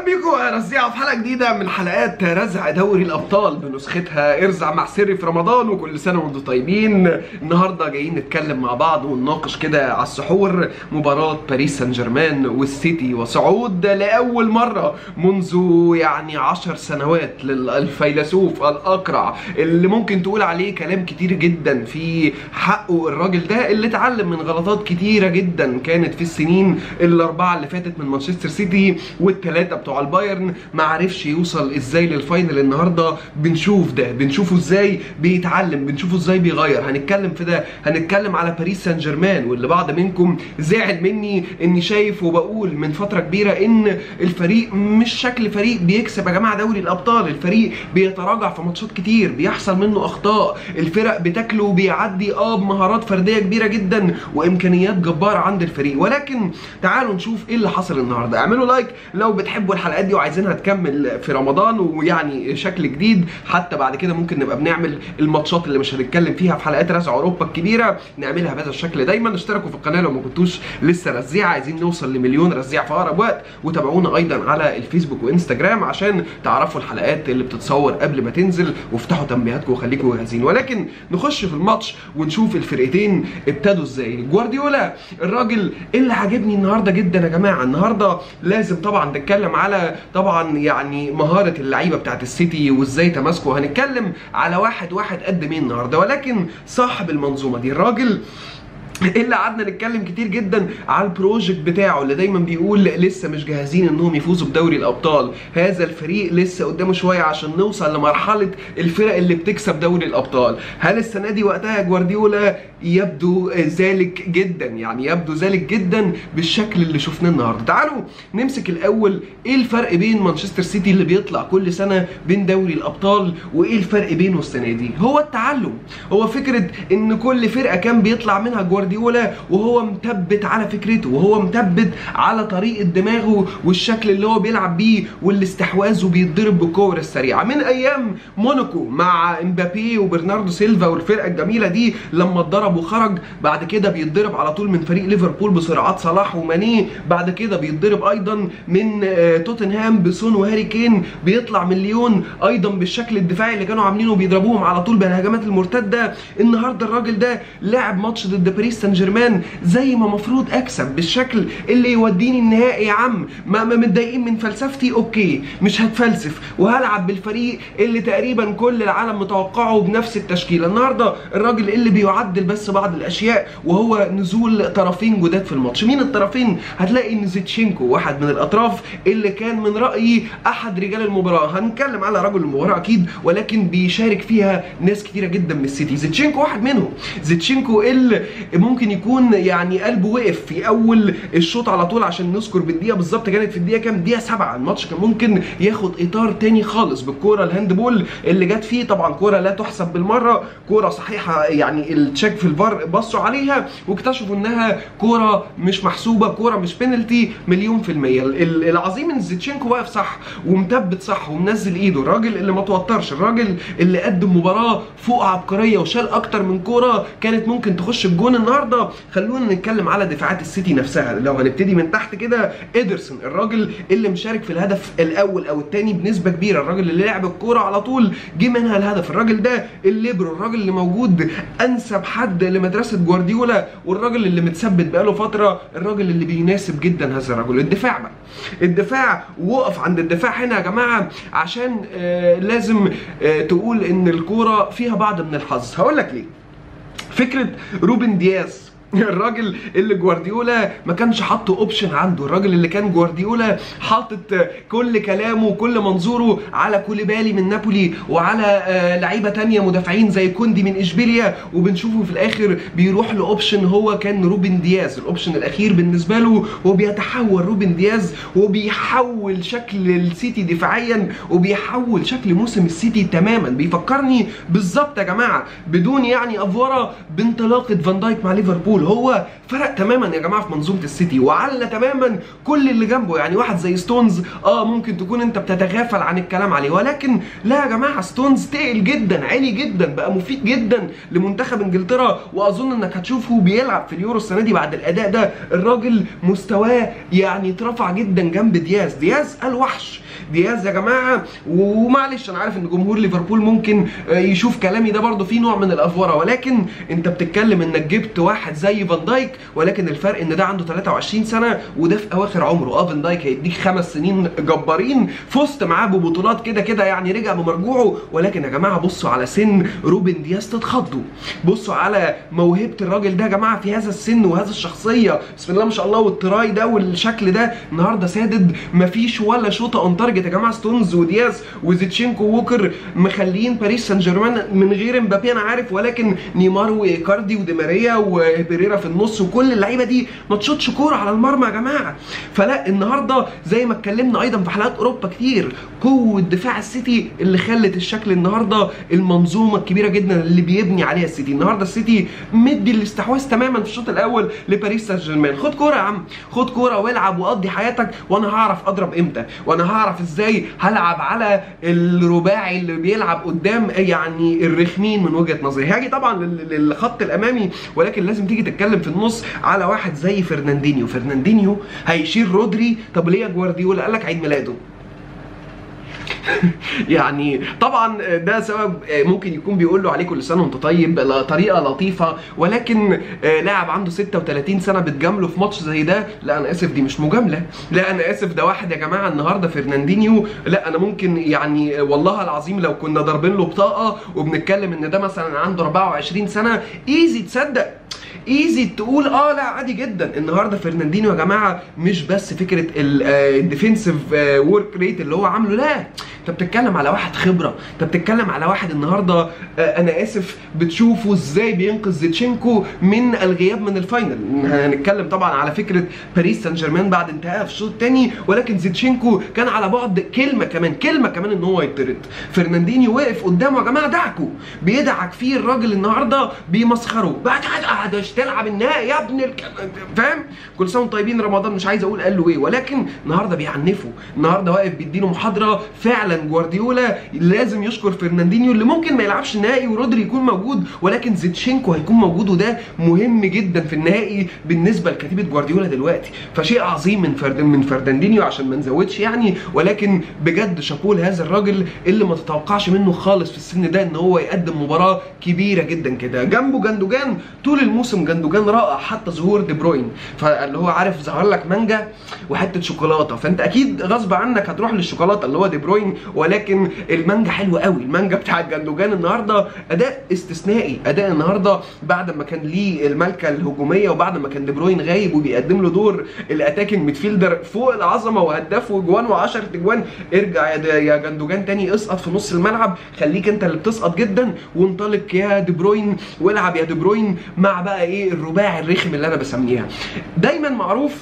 بيكم رزيعة في حلقة جديدة من حلقات رزع دوري الأبطال بنسختها ارزع مع سري في رمضان وكل سنة وانتم طيبين النهاردة جايين نتكلم مع بعض ونناقش كده على السحور مباراة باريس سان جيرمان والسيتي وصعود لأول مرة منذ يعني عشر سنوات للفيلسوف الأقرع اللي ممكن تقول عليه كلام كتير جدا في حقه الراجل ده اللي اتعلم من غلطات كتيرة جدا كانت في السنين الأربعة اللي فاتت من مانشستر سيتي والثلاثة بتوع البايرن ما عرفش يوصل ازاي للفاينل النهارده بنشوف ده بنشوفه ازاي بيتعلم بنشوفه ازاي بيغير هنتكلم في ده هنتكلم على باريس سان جيرمان واللي بعض منكم زعل مني اني شايف وبقول من فتره كبيره ان الفريق مش شكل فريق بيكسب يا جماعه دوري الابطال الفريق بيتراجع في ماتشات كتير بيحصل منه اخطاء الفرق بتاكله وبيعدي اه بمهارات فرديه كبيره جدا وامكانيات جباره عند الفريق ولكن تعالوا نشوف ايه اللي حصل النهارده اعملوا لايك لو بتحبوا الحلقات دي وعايزينها تكمل في رمضان ويعني شكل جديد حتى بعد كده ممكن نبقى بنعمل الماتشات اللي مش هنتكلم فيها في حلقات رزع اوروبا الكبيره نعملها بهذا الشكل دايما اشتركوا في القناه لو ما كنتوش لسه رزيع عايزين نوصل لمليون رزيع في اقرب وقت وتابعونا ايضا على الفيسبوك وانستجرام عشان تعرفوا الحلقات اللي بتتصور قبل ما تنزل وافتحوا تنبيهاتكم وخليكم جاهزين ولكن نخش في الماتش ونشوف الفرقتين ابتدوا ازاي جوارديولا الراجل اللي عاجبني النهارده جدا يا جماعه النهارده لازم طبعا نتكلم على طبعا يعني مهاره اللعيبه بتاعت السيتي وازاي تماسكوا هنتكلم على واحد واحد قد مين النهارده ولكن صاحب المنظومه دي الراجل اللي قعدنا نتكلم كتير جدا على البروجكت بتاعه اللي دايما بيقول لسه مش جاهزين انهم يفوزوا بدوري الابطال هذا الفريق لسه قدامه شويه عشان نوصل لمرحله الفرق اللي بتكسب دوري الابطال هل السنه دي وقتها يا جوارديولا يبدو ذلك جدا يعني يبدو ذلك جدا بالشكل اللي شفناه النهارده تعالوا نمسك الاول ايه الفرق بين مانشستر سيتي اللي بيطلع كل سنه بين دوري الابطال وايه الفرق بينه السنه دي هو التعلم هو فكره ان كل فرقه كان بيطلع منها جوارديولا وهو مثبت على فكرته وهو مثبت على طريقه دماغه والشكل اللي هو بيلعب بيه والاستحواذ وبيتضرب بالكور السريعه من ايام موناكو مع امبابي وبرناردو سيلفا والفرقه الجميله دي لما اتضرب وخرج بعد كده بيتضرب على طول من فريق ليفربول بسرعات صلاح وماني بعد كده بيتضرب ايضا من توتنهام بسون وهاري كين بيطلع من ليون ايضا بالشكل الدفاعي اللي كانوا عاملينه بيضربوهم على طول بالهجمات المرتده النهارده الراجل ده لعب ماتش ضد باريس سان جيرمان زي ما المفروض اكسب بالشكل اللي يوديني النهائي يا عم ما, ما متضايقين من فلسفتي اوكي مش هتفلسف وهلعب بالفريق اللي تقريبا كل العالم متوقعه بنفس التشكيله النهارده الراجل اللي بيعدل بس بعض الاشياء وهو نزول طرفين جداد في الماتش مين الطرفين هتلاقي ان زيتشينكو واحد من الاطراف اللي كان من رايي احد رجال المباراه هنتكلم على رجل المباراه اكيد ولكن بيشارك فيها ناس كتيره جدا من السيتي زيتشينكو واحد منهم زيتشينكو اللي ممكن يكون يعني قلبه وقف في اول الشوط على طول عشان نذكر بالدقيقه بالظبط كانت في الدقيقه كام دقيقه سبعة الماتش كان ممكن ياخد اطار تاني خالص بالكوره الهاندبول اللي جت فيه طبعا كوره لا تحسب بالمره كوره صحيحه يعني التشيك في الفار بصوا عليها واكتشفوا انها كوره مش محسوبه كوره مش بينالتي مليون في الميه العظيم ان زيتشينكو واقف صح ومثبت صح ومنزل ايده الراجل اللي ما توترش الراجل اللي قدم مباراه فوق عبقريه وشال اكتر من كوره كانت ممكن تخش الجون النهارده خلونا نتكلم على دفاعات السيتي نفسها لو هنبتدي من تحت كده ادرسون الراجل اللي مشارك في الهدف الاول او الثاني بنسبه كبيره الراجل اللي لعب الكوره على طول جه منها الهدف الراجل ده الليبرو الراجل اللي موجود انسب حد لمدرسه جوارديولا والراجل اللي متثبت بقاله فتره الراجل اللي بيناسب جدا هذا الرجل الدفاع بقى الدفاع وقف عند الدفاع هنا يا جماعه عشان آه لازم آه تقول ان الكوره فيها بعض من الحظ هقول لك ليه فكره روبن دياز الراجل اللي جوارديولا ما كانش حاطه اوبشن عنده الراجل اللي كان جوارديولا حاطط كل كلامه وكل منظوره على كوليبالي من نابولي وعلى لعيبه تانية مدافعين زي كوندي من اشبيليا وبنشوفه في الاخر بيروح لاوبشن هو كان روبن دياز الاوبشن الاخير بالنسبه له هو بيتحول روبن دياز وبيحول شكل السيتي دفاعيا وبيحول شكل موسم السيتي تماما بيفكرني بالظبط يا جماعه بدون يعني افوره بانطلاقه فان دايك مع ليفربول ليفربول هو فرق تماما يا جماعه في منظومه السيتي وعلى تماما كل اللي جنبه يعني واحد زي ستونز اه ممكن تكون انت بتتغافل عن الكلام عليه ولكن لا يا جماعه ستونز تقل جدا عالي جدا بقى مفيد جدا لمنتخب انجلترا واظن انك هتشوفه بيلعب في اليورو السنه دي بعد الاداء ده الراجل مستواه يعني اترفع جدا جنب دياز دياز الوحش دياز يا جماعه ومعلش انا عارف ان جمهور ليفربول ممكن آه، يشوف كلامي ده برضه فيه نوع من الافوره ولكن انت بتتكلم انك جبت واحد زي فان دايك ولكن الفرق ان ده عنده 23 سنه وده في اواخر عمره اه فان دايك هيديك خمس سنين جبارين فزت معاه ببطولات كده كده يعني رجع بمرجوعه ولكن يا جماعه بصوا على سن روبن دياز تتخضوا بصوا على موهبه الراجل ده يا جماعه في هذا السن وهذا الشخصيه بسم الله ما شاء الله والتراي ده والشكل ده النهارده سادد مفيش ولا شوطه اون تارجت يا جماعه ستونز ودياز وزيتشينكو ووكر مخليين باريس سان جيرمان من غير مبابي انا عارف ولكن نيمار وايكاردي ودي ماريا وبيريرا في النص وكل اللعيبه دي ما تشوطش كوره على المرمى يا جماعه فلا النهارده زي ما اتكلمنا ايضا في حلقات اوروبا كتير قوه دفاع السيتي اللي خلت الشكل النهارده المنظومه الكبيره جدا اللي بيبني عليها السيتي النهارده السيتي مدي الاستحواذ تماما في الشوط الاول لباريس سان جيرمان خد كوره يا عم خد كوره والعب وقضي حياتك وانا هعرف اضرب امتى وانا هعرف ازاي هلعب على الرباعي اللي بيلعب قدام يعني الرخمين من وجهه نظري هاجي طبعا لل- للخط الامامي ولكن لازم تيجي تتكلم في النص على واحد زي فرناندينيو فرناندينيو هيشيل رودري طب ليه يا جوارديولا قال لك عيد ميلاده يعني طبعا ده سبب ممكن يكون بيقول له عليه كل سنه وانت طيب لا- طريقه لطيفه ولكن آه، لاعب عنده 36 سنه بتجامله في ماتش زي ده لا انا اسف دي مش مجامله لا انا اسف ده واحد يا جماعه النهارده فرناندينيو لا انا ممكن يعني والله العظيم لو كنا ضاربين له بطاقه وبنتكلم ان ده مثلا عنده 24 سنه ايزي تصدق ايزي تقول اه لا عادي جدا النهارده فرناندينيو يا جماعه مش بس فكره الديفنسيف ورك ريت اللي هو عامله لا انت بتتكلم على واحد خبره انت بتتكلم على واحد النهارده آه، انا اسف بتشوفه ازاي بينقذ زيتشينكو من الغياب من الفاينل هنتكلم طبعا على فكره باريس سان جيرمان بعد انتهاء في الشوط الثاني ولكن زيتشينكو كان على بعد كلمه كمان كلمه كمان ان هو يطرد فرناندينيو واقف قدامه يا جماعه دعكوا بيدعك فيه الراجل النهارده بيمسخره بعد قاعد تلعب النهائي يا ابن الك... فاهم كل سنه وانتم طيبين رمضان مش عايز اقول قال له ايه ولكن النهارده بيعنفه النهارده واقف بيديله محاضره فعلا جوارديولا لازم يشكر فرناندينيو اللي ممكن ما يلعبش النهائي ورودري يكون موجود ولكن زيتشينكو هيكون موجود وده مهم جدا في النهائي بالنسبه لكتيبه جوارديولا دلوقتي فشيء عظيم من فرد من فرداندينيو عشان ما نزودش يعني ولكن بجد شابوه لهذا الراجل اللي ما تتوقعش منه خالص في السن ده ان هو يقدم مباراه كبيره جدا كده جنبه جندوجان طول الموسم جندوجان رائع حتى ظهور دي بروين فاللي هو عارف ظهر لك مانجا وحته شوكولاته فانت اكيد غصب عنك هتروح للشوكولاته اللي هو دي بروين ولكن المانجا حلوه قوي المانجا بتاعت جندوجان النهارده اداء استثنائي اداء النهارده بعد ما كان ليه الملكه الهجوميه وبعد ما كان دي بروين غايب وبيقدم له دور الاتاكينج ميدفيلدر فوق العظمه وهداف وجوان و10 اجوان ارجع يا د- يا جندوجان تاني اسقط في نص الملعب خليك انت اللي بتسقط جدا وانطلق يا دي بروين والعب يا دي بروين مع بقى ايه الرباعي الرخم اللي انا بسميها دايما معروف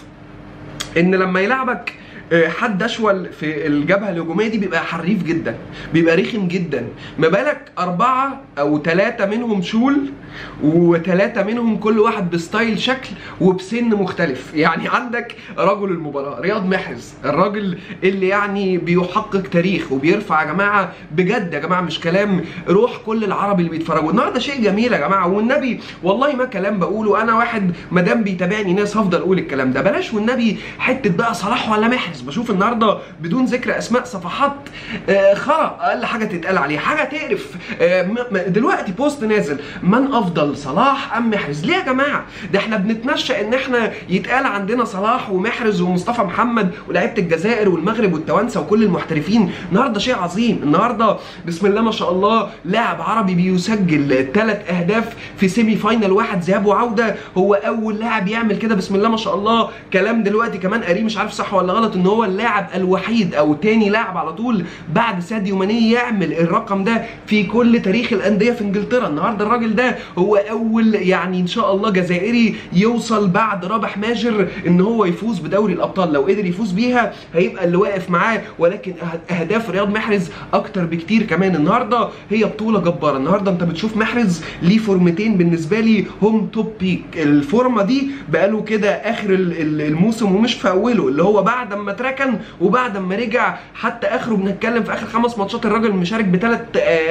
ان لما يلعبك آه، حد اشول في الجبهه الهجوميه دي بيبقى حريف جدا بيبقى رخم جدا ما بالك اربعه او ثلاثه منهم شول وثلاثه منهم كل واحد بستايل شكل وبسن مختلف يعني عندك رجل المباراه رياض محرز الراجل اللي يعني بيحقق تاريخ وبيرفع يا جماعه بجد يا جماعه مش كلام روح كل العرب اللي بيتفرجوا النهارده شيء جميل يا جماعه والنبي والله ما كلام بقوله انا واحد ما دام بيتابعني ناس هفضل اقول الكلام ده بلاش والنبي حته بقى صلاح ولا محرز بشوف النهارده بدون ذكر اسماء صفحات آه، خرا اقل حاجه تتقال عليه حاجه تقرف آه، م- م- دلوقتي بوست نازل من افضل صلاح ام محرز ليه يا جماعه ده احنا بنتمشى ان احنا يتقال عندنا صلاح ومحرز ومصطفى محمد ولاعيبه الجزائر والمغرب والتوانسه وكل المحترفين النهارده شيء عظيم النهارده بسم الله ما شاء الله لاعب عربي بيسجل ثلاث اهداف في سيمي فاينل واحد ذهاب وعوده هو اول لاعب يعمل كده بسم الله ما شاء الله كلام دلوقتي كمان قريب مش عارف صح ولا غلط ان هو اللاعب الوحيد او تاني لاعب على طول بعد ساديو ماني يعمل الرقم ده في كل تاريخ الانديه في انجلترا النهارده الراجل ده هو اول يعني ان شاء الله جزائري يوصل بعد رابح ماجر ان هو يفوز بدوري الابطال لو قدر يفوز بيها هيبقى اللي واقف معاه ولكن أه- اهداف رياض محرز اكتر بكتير كمان النهارده هي بطوله جباره النهارده انت بتشوف محرز ليه فورمتين بالنسبه لي هم توب بيك الفورمه دي بقاله كده اخر ال- ال- الموسم ومش في اوله اللي هو بعد ما اتركن وبعد ما رجع حتى اخره بنتكلم في اخر خمس ماتشات الراجل مشارك بثلاث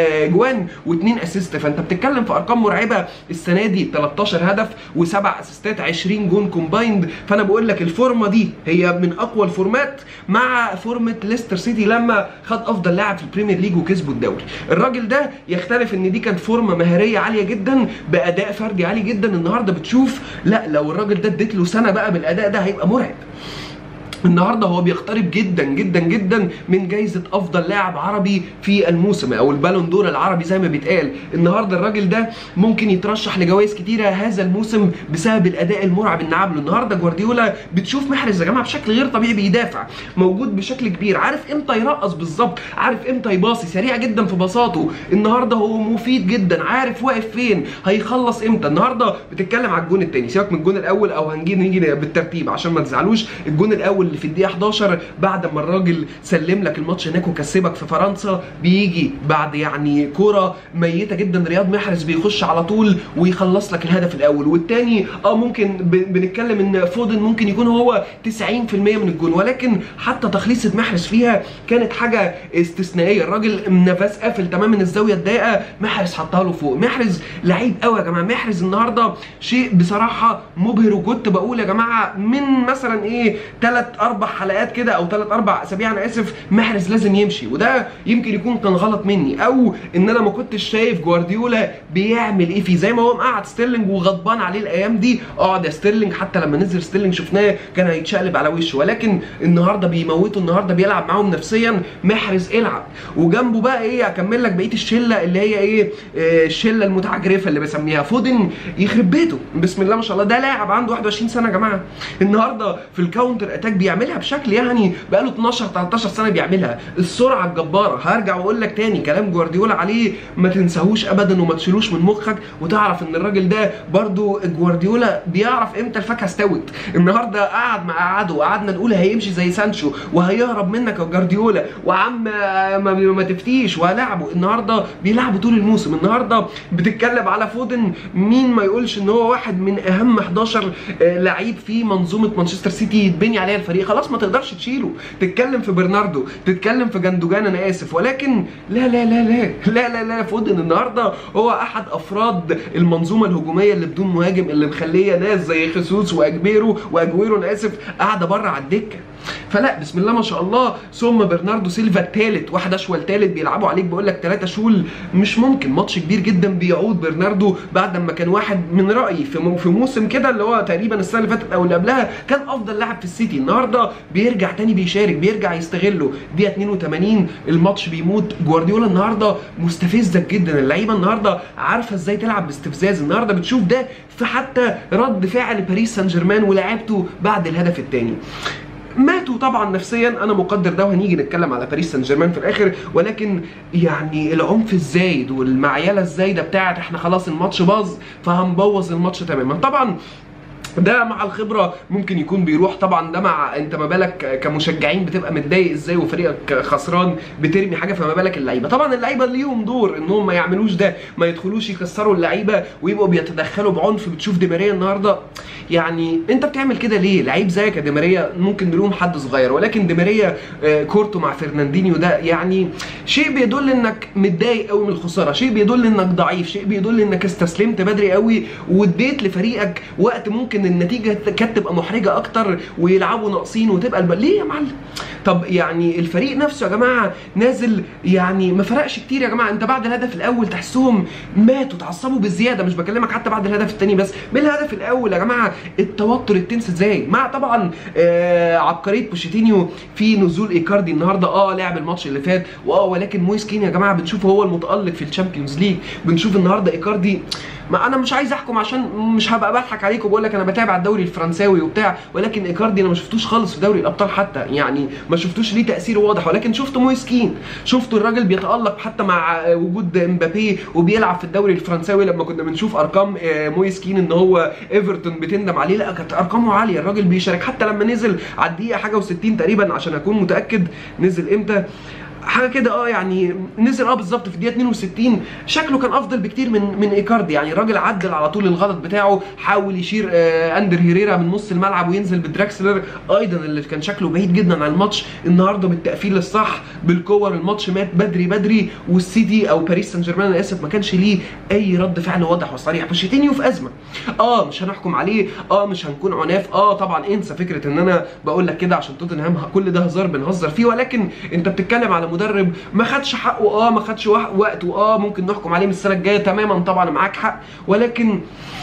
جوان واثنين اسيست فانت بتتكلم في ارقام مرعبه السنه دي 13 هدف وسبع اسيستات 20 جون كومبايند فانا بقول لك الفورمه دي هي من اقوى الفورمات مع فورمه ليستر سيتي لما خد افضل لاعب في البريمير ليج وكسبوا الدوري الراجل ده يختلف ان دي كانت فورمه مهاريه عاليه جدا باداء فردي عالي جدا النهارده بتشوف لا لو الراجل ده اديت له سنه بقى بالاداء ده هيبقى مرعب النهارده هو بيقترب جدا جدا جدا من جائزه افضل لاعب عربي في الموسم او البالون دور العربي زي ما بيتقال النهارده الراجل ده ممكن يترشح لجوائز كتيره هذا الموسم بسبب الاداء المرعب اللي عامله النهارده جوارديولا بتشوف محرز يا جماعه بشكل غير طبيعي بيدافع موجود بشكل كبير عارف امتى يرقص بالظبط عارف امتى يباصي سريع جدا في باصاته النهارده هو مفيد جدا عارف واقف فين هيخلص امتى النهارده بتتكلم على الجون الثاني سيبك من الجون الاول او هنجي نيجي بالترتيب عشان ما تزعلوش الجون الاول اللي في الدقيقه 11 بعد ما الراجل سلم لك الماتش هناك وكسبك في فرنسا بيجي بعد يعني كوره ميته جدا رياض محرز بيخش على طول ويخلص لك الهدف الاول والثاني اه ممكن ب- بنتكلم ان فودن ممكن يكون هو 90% من الجون ولكن حتى تخليصه محرز فيها كانت حاجه استثنائيه الراجل نفس قافل تماما الزاويه الضيقه محرز حطها له فوق محرز لعيب قوي يا جماعه محرز النهارده شيء بصراحه مبهر وكنت بقول يا جماعه من مثلا ايه ثلاث اربع حلقات كده او ثلاث اربع اسابيع انا اسف محرز لازم يمشي وده يمكن يكون كان غلط مني او ان انا ما كنتش شايف جوارديولا بيعمل ايه فيه زي ما هو مقعد ستيرلينج وغضبان عليه الايام دي اقعد يا ستيرلينج حتى لما نزل ستيرلينج شفناه كان هيتشقلب على وشه ولكن النهارده بيموته النهارده بيلعب معاهم نفسيا محرز العب وجنبه بقى ايه اكمل لك بقيه الشله اللي هي ايه آه، الشله المتعجرفه اللي بسميها فودن يخرب بيته بسم الله ما شاء الله ده لاعب عنده 21 سنه يا جماعه النهارده في الكاونتر اتاك بيعملها بشكل يعني بقاله 12 13 سنه بيعملها السرعه الجباره هرجع واقول لك تاني كلام جوارديولا عليه ما تنساهوش ابدا وما تشيلوش من مخك وتعرف ان الراجل ده برضو جوارديولا بيعرف امتى الفاكهه استوت النهارده قعد مع قعده وقعدنا نقول هيمشي زي سانشو وهيهرب منك يا جوارديولا وعم ما, ما, ما تفتيش وهلاعبه النهارده بيلعبوا طول الموسم النهارده بتتكلم على فودن مين ما يقولش ان هو واحد من اهم 11 آه، لعيب في منظومه مانشستر سيتي يتبني عليها الفريق خلاص ما تقدرش تشيله تتكلم في برناردو تتكلم في جندوجان انا اسف ولكن لا لا لا لا لا لا لا فودن النهارده هو احد افراد المنظومه الهجوميه اللي بدون مهاجم اللي مخليه ناس زي خيسوس واجبيرو واجويرو انا اسف قاعده بره على الدكه فلا بسم الله ما شاء الله ثم برناردو سيلفا الثالث واحد اشول ثالث بيلعبوا عليك بقول لك ثلاثه شول مش ممكن ماتش كبير جدا بيعود برناردو بعد ما كان واحد من رايي في مو- في موسم كده اللي هو تقريبا السنه اللي فاتت او اللي قبلها كان افضل لاعب في السيتي النهارده بيرجع تاني بيشارك بيرجع يستغله دقيقه 82 الماتش بيموت جوارديولا النهارده مستفزك جدا اللعيبه النهارده عارفه ازاي تلعب باستفزاز النهارده بتشوف ده في حتى رد فعل باريس سان جيرمان ولاعيبته بعد الهدف الثاني ماتوا طبعا نفسيا انا مقدر ده وهنيجي نتكلم على باريس سان جيرمان في الاخر ولكن يعني العنف الزايد والمعيله الزايده بتاعت احنا خلاص الماتش باظ فهنبوظ الماتش تماما طبعا ده مع الخبره ممكن يكون بيروح طبعا ده مع انت ما بالك كمشجعين بتبقى متضايق ازاي وفريقك خسران بترمي حاجه فما بالك اللعيبه طبعا اللعيبه ليهم دور انهم ما يعملوش ده ما يدخلوش يكسروا اللعيبه ويبقوا بيتدخلوا بعنف بتشوف دي ماريا النهارده يعني انت بتعمل كده ليه لعيب زيك يا دي ماريا ممكن نلوم حد صغير ولكن دي ماريا آه، كورته مع فرناندينيو ده يعني شيء بيدل انك متضايق قوي من الخساره شيء بيدل انك ضعيف شيء بيدل انك استسلمت بدري قوي واديت لفريقك وقت ممكن النتيجه كانت تبقى محرجه اكتر ويلعبوا ناقصين وتبقى الب... ليه يا معلم طب يعني الفريق نفسه يا جماعه نازل يعني ما فرقش كتير يا جماعه انت بعد الهدف الاول تحسهم ماتوا اتعصبوا بزياده مش بكلمك حتى بعد الهدف الثاني بس من الهدف الاول يا جماعه التوتر التنس ازاي مع طبعا آه عبقريه بوشيتينيو في نزول ايكاردي النهارده اه لعب الماتش اللي فات واه ولكن مويس كين يا جماعه بنشوفه هو المتالق في الشامبيونز ليج بنشوف النهارده ايكاردي ما انا مش عايز احكم عشان مش هبقى بضحك عليك وبقول لك انا بتابع الدوري الفرنساوي وبتاع ولكن ايكاردي انا ما شفتوش خالص في دوري الابطال حتى يعني ما شفتوش ليه تاثير واضح ولكن شفت مويسكين شفت الراجل بيتالق حتى مع وجود امبابي وبيلعب في الدوري الفرنساوي لما كنا بنشوف ارقام آه، مويسكين ان هو ايفرتون بتندم عليه لا كانت ارقامه عاليه الراجل بيشارك حتى لما نزل على الدقيقه حاجه و60 تقريبا عشان اكون متاكد نزل امتى حاجه كده اه يعني نزل اه بالظبط في الدقيقه 62 شكله كان افضل بكتير من من ايكاردي يعني الراجل عدل على طول الغلط بتاعه حاول يشير آه اندر هيريرا من نص الملعب وينزل بدراكسلر ايضا اللي كان شكله بعيد جدا عن الماتش النهارده بالتقفيل الصح بالكور الماتش مات بدري بدري والسيتي او باريس سان جيرمان انا اسف ما كانش ليه اي رد فعل واضح وصريح بوشيتينيو في ازمه اه مش هنحكم عليه اه مش هنكون عناف اه طبعا انسى فكره ان انا بقول لك كده عشان توتنهام كل ده هزار بنهزر فيه ولكن انت بتتكلم على مدرب ما خدش حقه اه ما خدش وح- وقته اه ممكن نحكم عليه من السنه الجايه تماما طبعا معاك حق ولكن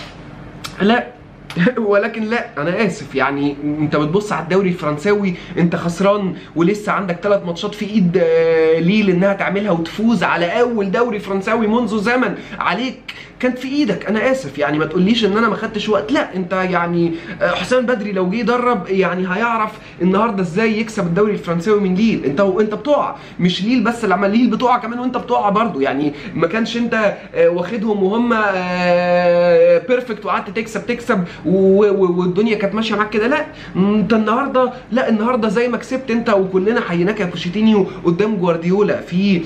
لا ولكن لا انا اسف يعني انت بتبص على الدوري الفرنساوي انت خسران ولسه عندك ثلاث ماتشات في ايد آه، ليل انها تعملها وتفوز على اول دوري فرنساوي منذ زمن عليك كانت في ايدك انا اسف يعني ما تقوليش ان انا ما خدتش وقت لا انت يعني آه، حسام بدري لو جه يدرب يعني هيعرف النهارده ازاي يكسب الدوري الفرنساوي من ليل انت انت بتقع مش ليل بس لما ليل بتقع كمان وانت بتقع برضو يعني ما كانش انت آه، واخدهم وهم بيرفكت وقعدت تكسب تكسب و- و- والدنيا كانت ماشيه معاك كده لا انت النهارده لا النهارده زي ما كسبت انت وكلنا حييناك يا بوشيتينيو قدام جوارديولا في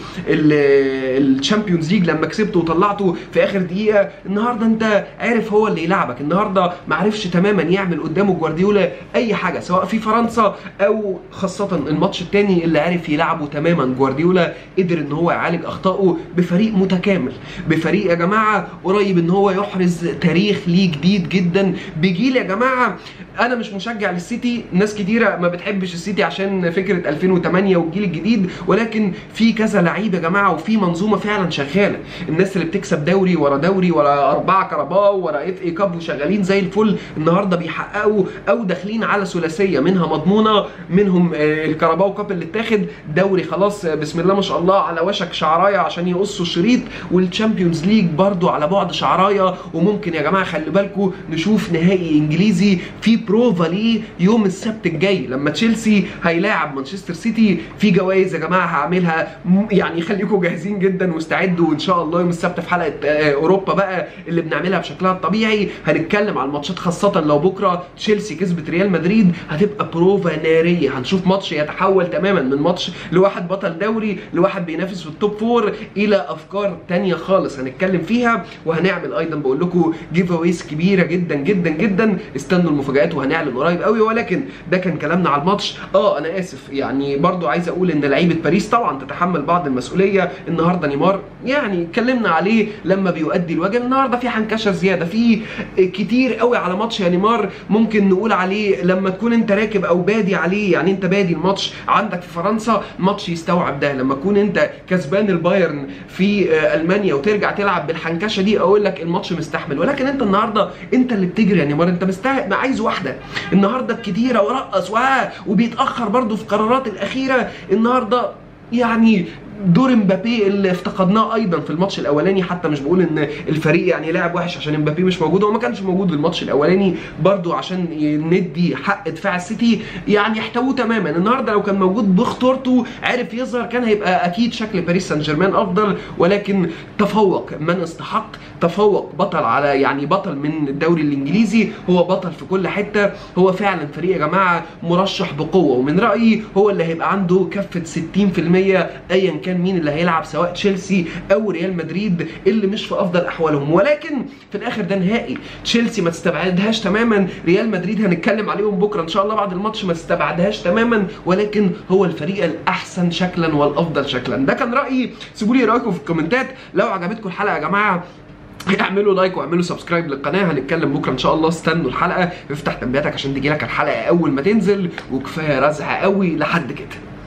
الشامبيونز ليج لما كسبته وطلعته في اخر دقيقه النهارده انت عارف هو اللي يلعبك النهارده ما عرفش تماما يعمل قدامه جوارديولا اي حاجه سواء في فرنسا او خاصه الماتش الثاني اللي عرف يلعبه تماما جوارديولا قدر ان هو يعالج اخطائه بفريق متكامل بفريق يا جماعه قريب ان هو يحرز تاريخ ليه جديد جدا بجيل يا جماعه انا مش مشجع للسيتي ناس كتيره ما بتحبش السيتي عشان فكره 2008 والجيل الجديد ولكن في كذا لعيب يا جماعه وفي منظومه فعلا شغاله الناس اللي بتكسب دوري ورا دوري ورا اربعه كرباو ورا اف اي كاب وشغالين زي الفل النهارده بيحققوا او داخلين على ثلاثيه منها مضمونه منهم آه، الكرباو كاب اللي اتاخد دوري خلاص آه، بسم الله ما شاء الله على وشك شعرايه عشان يقصوا الشريط والتشامبيونز ليج برضو على بعد شعرايه وممكن يا جماعه خلي بالكم نشوف نهائي انجليزي في بروفا ليه يوم السبت الجاي لما تشيلسي هيلاعب مانشستر سيتي في جوائز يا جماعه هعملها م- يعني خليكم جاهزين جدا واستعدوا ان شاء الله يوم السبت في حلقه آه، اوروبا بقى اللي بنعملها بشكلها الطبيعي هنتكلم على الماتشات خاصه لو بكره تشيلسي كسبت ريال مدريد هتبقى بروفا ناريه هنشوف ماتش يتحول تماما من ماتش لواحد بطل دوري لواحد بينافس في التوب فور الى افكار تانية خالص هنتكلم فيها وهنعمل ايضا بقول لكم جيف اويز كبيره جدا جدا جدا استنوا المفاجات وهنعلن قريب قوي ولكن ده كان كلامنا على الماتش اه انا اسف يعني برضو عايز اقول ان لعيبه باريس طبعا تتحمل بعض المسؤوليه النهارده نيمار يعني اتكلمنا عليه لما بيؤدي الواجب النهارده في حنكشه زياده في كتير قوي على ماتش يا نيمار ممكن نقول عليه لما تكون انت راكب او بادي عليه يعني انت بادي الماتش عندك في فرنسا ماتش يستوعب ده لما تكون انت كسبان البايرن في آه، المانيا وترجع تلعب بالحنكشه دي اقول لك الماتش مستحمل ولكن انت النهارده انت اللي بتجري يا نيمار انت مستحق ما عايز واحده النهارده الكتيره ورقص وها وبيتاخر برضو في قرارات الاخيره النهارده يعني دور امبابي اللي افتقدناه ايضا في الماتش الاولاني حتى مش بقول ان الفريق يعني لاعب وحش عشان امبابي مش موجود هو ما كانش موجود في الماتش الاولاني برضو عشان ندي حق دفاع السيتي يعني يحتووه تماما النهارده لو كان موجود بخطورته عرف يظهر كان هيبقى اكيد شكل باريس سان جيرمان افضل ولكن تفوق من استحق تفوق بطل على يعني بطل من الدوري الانجليزي هو بطل في كل حته هو فعلا فريق يا جماعه مرشح بقوه ومن رايي هو اللي هيبقى عنده كفه 60% ايا كان مين اللي هيلعب سواء تشيلسي او ريال مدريد اللي مش في افضل احوالهم ولكن في الاخر ده نهائي تشيلسي ما تستبعدهاش تماما ريال مدريد هنتكلم عليهم بكره ان شاء الله بعد الماتش ما تستبعدهاش تماما ولكن هو الفريق الاحسن شكلا والافضل شكلا ده كان رايي سيبوا لي رايكم في الكومنتات لو عجبتكم الحلقه يا جماعه اعملوا لايك واعملوا سبسكرايب للقناه هنتكلم بكره ان شاء الله استنوا الحلقه افتح تنبيهاتك عشان تجيلك الحلقه اول ما تنزل وكفايه رزع قوي لحد كده